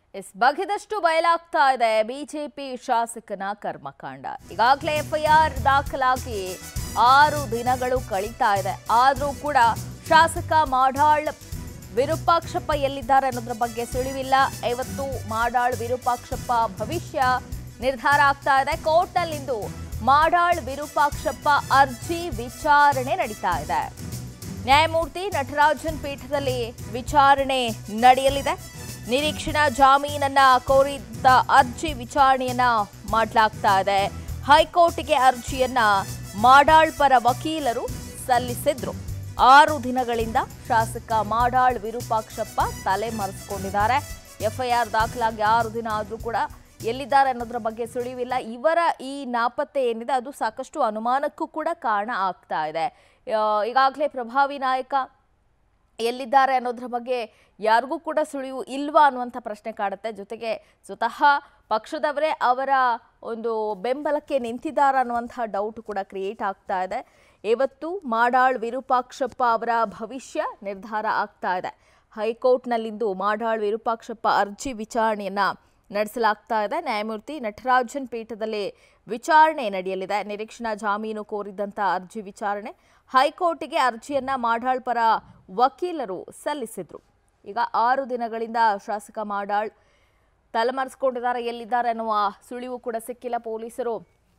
S ಬಗೆದಷ್ಟು ಬಯಲಾಗ್ತಾ ಇದೆ BJP ಶಾಸಕನ ಕರ್ಮಕಾಂಡ ಈಗಾಗಲೇ FIR ದಾಖಲಾಗಿ ಆರು ದಿನಗಳು ಕಳೀತಾ ಇದೆ ಆದರೂ ಕೂಡ ಶಾಸಕ ಮಾಡಾಳ್ ವಿರೂಪಾಕ್ಷಪ್ಪ ಎಲ್ಲಿದ್ದಾರೆ ಅನ್ನೋದ್ರ ಬಗ್ಗೆ ಸುಳಿವಿಲ್ಲ ಇವತ್ತು ಮಾಡಾಳ್ ವಿರೂಪಾಕ್ಷಪ್ಪ ಭವಿಷ್ಯ ನಿರ್ಧಾರ ಆಗ್ತಾ ಇದೆ ಕೋರ್ಟ್ನಲ್ಲಿಂದು ಮಾಡಾಳ್ ವಿರೂಪಾಕ್ಷಪ್ಪ ಅರ್ಜಿ ವಿಚಾರಣೆ ನಡೀತಾ ಇದೆ ನ್ಯಾಯಮೂರ್ತಿ ನಟರಾಜನ್ ಪೀಠದಲ್ಲಿ ವಿಚಾರಣೆ ನಡೆಯಲಿದೆ ನಿರೀಕ್ಷಣಾ ಜಾಮೀನನ್ನ ಕೋರಿದ್ದ ಅರ್ಜಿ ವಿಚಾರಣೆಯನ್ನ ಮಾಡಲಾಗ್ತಾ ಇದೆ ಹೈಕೋರ್ಟ್ಗೆ ಅರ್ಜಿಯನ್ನ ಮಾಡಾಳ್ ಪರ ವಕೀಲರು ಸಲ್ಲಿಸಿದ್ರು ಆರು ದಿನಗಳಿಂದ ಶಾಸಕ ಮಾಡಾಳ್ ವಿರೂಪಾಕ್ಷಪ್ಪ ತಲೆ ಮರೆಸಿಕೊಂಡಿದ್ದಾರೆ ಎಫ್ಐಆರ್ ದಾಖಲಾಗಿ ಆರು ದಿನ ಆದರೂ ಕೂಡ ಎಲ್ಲಿದ್ದಾರೆ ಅನ್ನೋದ್ರ ಬಗ್ಗೆ ಸುಳಿವಿಲ್ಲ ಇವರ ಈ ನಾಪತ್ತೆ ಏನಿದೆ ಅದು ಸಾಕಷ್ಟು ಅನುಮಾನಕ್ಕೂ ಕೂಡ ಕಾರಣ ಆಗ್ತಾ ಇದೆ ಆ, ಈಗಾಗಲೇ ಪ್ರಭಾವಿ ನಾಯಕ ಎಲ್ಲಿದ್ದಾರೆ ಅನ್ನೋದ್ರ ಬಗ್ಗೆ ಯಾರಿಗೂ ಕೂಡ ಸುಳಿವು ಇಲ್ವಾ ಅನ್ನುವಂಥ ಪ್ರಶ್ನೆ ಕಾಡುತ್ತೆ ಜೊತೆಗೆ ಸ್ವತಃ ಪಕ್ಷದವರೇ ಅವರ ಒಂದು ಬೆಂಬಲಕ್ಕೆ ನಿಂತಿದ್ದಾರ ಅನ್ನುವಂಥ ಡೌಟ್ ಕೂಡ ಕ್ರಿಯೇಟ್ ಆಗ್ತಾ ಇದೆ ಇವತ್ತು ಮಾಡಾಳ್ ವಿರೂಪಾಕ್ಷಪ್ಪ ಅವರ ಭವಿಷ್ಯ ನಿರ್ಧಾರ ಆಗ್ತಾ ಇದೆ ಹೈಕೋರ್ಟ್ನಲ್ಲಿಂದು ಮಾಡಾಳ್ ವಿರೂಪಾಕ್ಷಪ್ಪ ಅರ್ಜಿ ವಿಚಾರಣೆಯನ್ನ ನಡೆಸಲಾಗ್ತಾ ಇದೆ ನ್ಯಾಯಮೂರ್ತಿ ನಟರಾಜನ್ ಪೀಠದಲ್ಲಿ ವಿಚಾರಣೆ ನಡೆಯಲಿದೆ ನಿರೀಕ್ಷಣಾ ಜಾಮೀನು ಕೋರಿದ್ದಂಥ ಅರ್ಜಿ ವಿಚಾರಣೆ ಹೈಕೋರ್ಟ್ಗೆ ಅರ್ಜಿಯನ್ನ ಮಾಡಾಳ್ ಪರ ವಕೀಲರು ಸಲ್ಲಿಸಿದ್ರು ಈಗ ಆರು ದಿನಗಳಿಂದ ಶಾಸಕ ಮಾಡಾಳ್ ತಲೆಮರೆಸ್ಕೊಂಡಿದ್ದಾರೆ ಎಲ್ಲಿದ್ದಾರೆ ಅನ್ನುವ ಸುಳಿವು ಕೂಡ ಸಿಕ್ಕಿಲ್ಲ ಪೊಲೀಸರು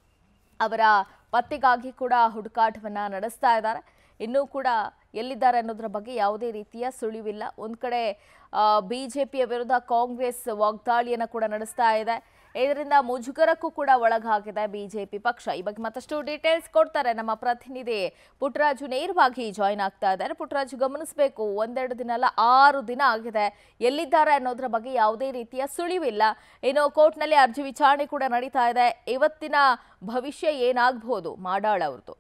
ಅವರ ಪತ್ತೆಗಾಗಿ ಕೂಡ ಹುಡುಕಾಟವನ್ನ ನಡೆಸ್ತಾ ಇದ್ದಾರೆ ಇನ್ನೂ ಕೂಡ ಎಲ್ಲಿದ್ದಾರೆ ಅನ್ನೋದ್ರ ಬಗ್ಗೆ ಯಾವುದೇ ರೀತಿಯ ಸುಳಿವಿಲ್ಲ ಒಂದು ಕಡೆ ಬಿಜೆಪಿಯ ವಿರುದ್ಧ ಕಾಂಗ್ರೆಸ್ ವಾಗ್ದಾಳಿಯನ್ನು ಕೂಡ ನಡೆಸ್ತಾ ಇದೆ ಇದರಿಂದ ಮುಜುಗರಕ್ಕೂ ಕೂಡ ಒಳಗಾಗಿದೆ ಬಿಜೆಪಿ ಪಕ್ಷ ಈ ಬಗ್ಗೆ ಮತ್ತಷ್ಟು ಡೀಟೇಲ್ಸ್ ಕೊಡ್ತಾರೆ ನಮ್ಮ ಪ್ರತಿನಿಧಿ ಪುಟ್ಟರಾಜು ನೇರವಾಗಿ ಜಾಯ್ನ್ ಆಗ್ತಾ ಇದ್ದಾರೆ ಪುಟ್ಟರಾಜು ಗಮನಿಸಬೇಕು ಒಂದೆರಡು ದಿನ ಅಲ್ಲ ಆರು ದಿನ ಆಗಿದೆ ಎಲ್ಲಿದ್ದಾರೆ ಅನ್ನೋದ್ರ ಬಗ್ಗೆ ಯಾವುದೇ ರೀತಿಯ ಸುಳಿವಿಲ್ಲ ಇನ್ನು ಕೋರ್ಟ್ನಲ್ಲಿ ಅರ್ಜಿ ವಿಚಾರಣೆ ಕೂಡ ನಡೀತಾ ಇದೆ ಇವತ್ತಿನ ಭವಿಷ್ಯ ಏನಾಗಬಹುದು ಮಾಡಾಳ್ ಅವ್ರದ್ದು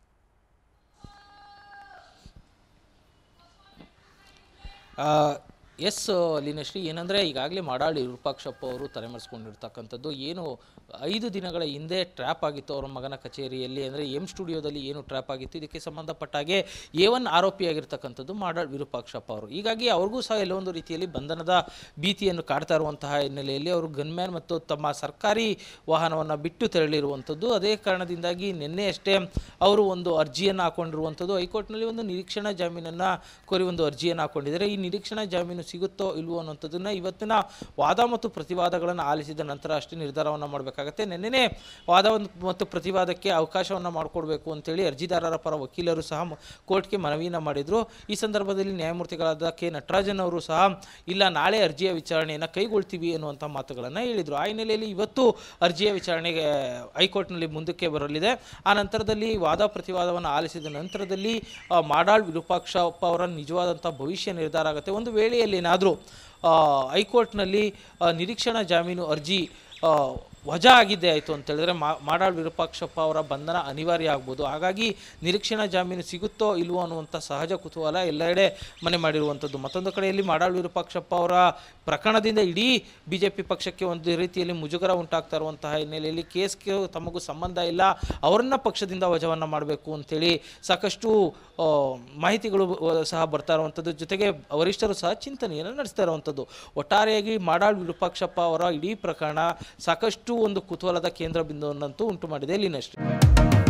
ಎಸ್ ಲೀನಶ್ರೀ ಏನಂದರೆ ಈಗಾಗಲೇ ಮಾಡಾಳಿ ವಿರೂಪಾಕ್ಷಪ್ಪ ಅವರು ತಲೆಮರೆಸ್ಕೊಂಡಿರ್ತಕ್ಕಂಥದ್ದು ಏನು ಐದು ದಿನಗಳ ಹಿಂದೆ ಟ್ರ್ಯಾಪ್ ಆಗಿತ್ತು ಅವರ ಮಗನ ಕಚೇರಿಯಲ್ಲಿ ಅಂದರೆ ಎಂ ಸ್ಟುಡಿಯೋದಲ್ಲಿ ಏನು ಟ್ರ್ಯಾಪ್ ಆಗಿತ್ತು ಇದಕ್ಕೆ ಸಂಬಂಧಪಟ್ಟ ಹಾಗೆ ಎ ಒನ್ ಆರೋಪಿಯಾಗಿರ್ತಕ್ಕಂಥದ್ದು ಮಾಡಾಳ್ ವಿರೂಪಾಕ್ಷಪ್ಪ ಅವರು ಹೀಗಾಗಿ ಅವ್ರಿಗೂ ಸಹ ಎಲ್ಲೊಂದು ರೀತಿಯಲ್ಲಿ ಬಂಧನದ ಭೀತಿಯನ್ನು ಕಾಡ್ತಾ ಇರುವಂತಹ ಹಿನ್ನೆಲೆಯಲ್ಲಿ ಅವರು ಗನ್ಮ್ಯಾನ್ ಮತ್ತು ತಮ್ಮ ಸರ್ಕಾರಿ ವಾಹನವನ್ನು ಬಿಟ್ಟು ತೆರಳಿರುವಂಥದ್ದು ಅದೇ ಕಾರಣದಿಂದಾಗಿ ನಿನ್ನೆ ಅಷ್ಟೇ ಅವರು ಒಂದು ಅರ್ಜಿಯನ್ನು ಹಾಕೊಂಡಿರುವಂಥದ್ದು ಹೈಕೋರ್ಟ್ನಲ್ಲಿ ಒಂದು ನಿರೀಕ್ಷಣಾ ಜಾಮೀನನ್ನು ಕೋರಿ ಒಂದು ಅರ್ಜಿಯನ್ನು ಹಾಕೊಂಡಿದ್ದಾರೆ ಈ ನಿರೀಕ್ಷಣಾ ಜಾಮೀನು ಸಿಗುತ್ತೋ ಇಲ್ವೋ ಅನ್ನೋಂಥದ್ದನ್ನು ಇವತ್ತಿನ ವಾದ ಮತ್ತು ಪ್ರತಿವಾದಗಳನ್ನು ಆಲಿಸಿದ ನಂತರ ಅಷ್ಟೇ ನಿರ್ಧಾರವನ್ನು ಮಾಡಬೇಕಾಗತ್ತೆ ನಿನ್ನೆನೇ ವಾದ ಒಂದು ಮತ್ತು ಪ್ರತಿವಾದಕ್ಕೆ ಅವಕಾಶವನ್ನು ಮಾಡಿಕೊಡ್ಬೇಕು ಅಂತೇಳಿ ಅರ್ಜಿದಾರರ ಪರ ವಕೀಲರು ಸಹ ಮ- ಕೋರ್ಟ್ಗೆ ಮನವಿಯನ್ನು ಮಾಡಿದರು ಈ ಸಂದರ್ಭದಲ್ಲಿ ನ್ಯಾಯಮೂರ್ತಿಗಳಾದ ಕೆ ನಟರಾಜನ್ ಅವರು ಸಹ ಇಲ್ಲ ನಾಳೆ ಅರ್ಜಿಯ ವಿಚಾರಣೆಯನ್ನು ಕೈಗೊಳ್ತೀವಿ ಅನ್ನುವಂಥ ಮಾತುಗಳನ್ನು ಹೇಳಿದರು ಆ ಹಿನ್ನೆಲೆಯಲ್ಲಿ ಇವತ್ತು ಅರ್ಜಿಯ ವಿಚಾರಣೆಗೆ ಹೈಕೋರ್ಟ್ನಲ್ಲಿ ಮುಂದಕ್ಕೆ ಬರಲಿದೆ ಆ ನಂತರದಲ್ಲಿ ವಾದ ಪ್ರತಿವಾದವನ್ನು ಆಲಿಸಿದ ನಂತರದಲ್ಲಿ ಆ, ಮಾಡಾಳ್ ವಿರೂಪಾಕ್ಷಪ್ಪ ಅವರ ನಿಜವಾದಂಥ ಭವಿಷ್ಯ ನಿರ್ಧಾರ ಆಗುತ್ತೆ ಒಂದು ವೇಳೆಯಲ್ಲಿ ಏನಾದರೂ ಹೈಕೋರ್ಟ್ನಲ್ಲಿ ಆ, ನಿರೀಕ್ಷಣಾ ಜಾಮೀನು ಅರ್ಜಿ ಆ, ವಜಾ ಆಗಿದೆ ಆಯಿತು ಅಂತ ಹೇಳಿದ್ರೆ ಮಾ ಮಾಡಾಳ್ ವಿರೂಪಾಕ್ಷಪ್ಪ ಅವರ ಬಂಧನ ಅನಿವಾರ್ಯ ಆಗ್ಬೋದು ಹಾಗಾಗಿ ನಿರೀಕ್ಷಣಾ ಜಾಮೀನು ಸಿಗುತ್ತೋ ಇಲ್ವೋ ಅನ್ನುವಂಥ ಸಹಜ ಕುತೂಹಲ ಎಲ್ಲೆಡೆ ಮನೆ ಮಾಡಿರುವಂಥದ್ದು ಮತ್ತೊಂದು ಕಡೆಯಲ್ಲಿ ಮಾಡಾಳ್ ವಿರೂಪಾಕ್ಷಪ್ಪ ಅವರ ಪ್ರಕರಣದಿಂದ ಇಡೀ ಬಿ ಜೆ ಪಿ ಪಕ್ಷಕ್ಕೆ ಒಂದು ರೀತಿಯಲ್ಲಿ ಮುಜುಗರ ಉಂಟಾಗ್ತಾ ಇರುವಂತಹ ಹಿನ್ನೆಲೆಯಲ್ಲಿ ಕೇಸ್ಗೆ ತಮಗೂ ಸಂಬಂಧ ಇಲ್ಲ ಅವರನ್ನ ಪಕ್ಷದಿಂದ ವಜಾವನ್ನು ಮಾಡಬೇಕು ಅಂತೇಳಿ ಸಾಕಷ್ಟು ಆ, ಮಾಹಿತಿಗಳು ಆ, ಸಹ ಬರ್ತಾ ಇರುವಂಥದ್ದು ಜೊತೆಗೆ ವರಿಷ್ಠರು ಸಹ ಚಿಂತನೆಯನ್ನು ನಡೆಸ್ತಾ ಇರುವಂಥದ್ದು ಒಟ್ಟಾರೆಯಾಗಿ ಮಾಡಾಳ್ ವಿರೂಪಾಕ್ಷಪ್ಪ ಅವರ ಇಡೀ ಪ್ರಕರಣ ಸಾಕಷ್ಟು ಒಂದು ಕುತೂಹಲದ ಕೇಂದ್ರ ಬಿಂದುವನ್ನಂತೂ ಉಂಟು ಮಾಡಿದೆ ಇಲ್ಲಿನಷ್ಟೇ